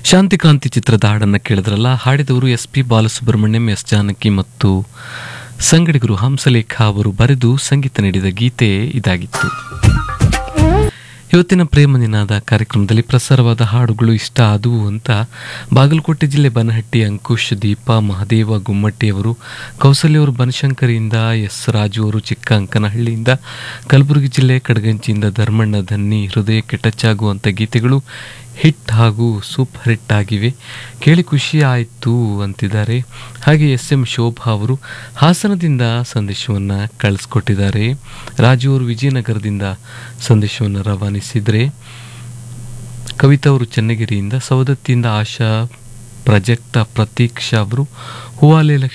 ಶಾಂತಿಕ್ರಾಂತಿ ಚಿತ್ರದ ಹಾಡನ್ನು ಕೇಳಿದ್ರಲ್ಲ ಹಾಡಿದವರು S P Balasubrahmanyam S Janaki ಮತ್ತು ಸಂಗಡಿಗರು ಹಂಸಲೇಖ ಅವರು ಬರೆದು ಸಂಗೀತ ನೀಡಿದ ಗೀತೆ ಇದಾಗಿತ್ತು ಇವತ್ತಿನ ಪ್ರೇಮ ನಿನಾದ ಕಾರ್ಯಕ್ರಮದಲ್ಲಿ ಪ್ರಸಾರವಾದ ಹಾಡುಗಳು ಇಷ್ಟ ಆದವು ಅಂತ ಬಾಗಲಕೋಟೆ ಜಿಲ್ಲೆ ಬನಹಟ್ಟಿ ಅಂಕುಶ್ ದೀಪ ಮಹದೇವ ಗುಮ್ಮಟ್ಟಿಯವರು ಕೌಸಲ್ಯವರು ಬನಶಂಕರಿಯಿಂದ ಎಸ್ ರಾಜು ಅವರು ಚಿಕ್ಕ ಅಂಕನಹಳ್ಳಿಯಿಂದ ಕಲಬುರಗಿ ಜಿಲ್ಲೆ ಕಡಗಂಚಿಯಿಂದ ಧರ್ಮಣ್ಣ ಧನ್ನಿ ಹೃದಯಕ್ಕೆ ಟಚ್ ಆಗುವಂಥ ಗೀತೆಗಳು ಹಿಟ್ ಹಾಗೂ ಸೂಪರ್ ಹಿಟ್ ಆಗಿವೆ ಕೇಳಿ ಖುಷಿ ಆಯಿತು ಅಂತಿದ್ದಾರೆ ಹಾಗೆ ಎಸ್ ಎಂ ಶೋಭಾ ಅವರು ಹಾಸನದಿಂದ ಸಂದೇಶವನ್ನು ಕಳಿಸ್ಕೊಟ್ಟಿದ್ದಾರೆ ರಾಜು ಅವರು ವಿಜಯನಗರದಿಂದ ಸಂದೇಶವನ್ನು ರವಾನಿಸಿದರೆ ಕವಿತಾ ಅವರು ಚನ್ನಗಿರಿಯಿಂದ ಸವದತ್ತಿಯಿಂದ ಆಶಾ ಪ್ರಜಕ್ತ ಪ್ರತೀಕ್ಷಾ ಅವರು ಹೂವಾಲೆ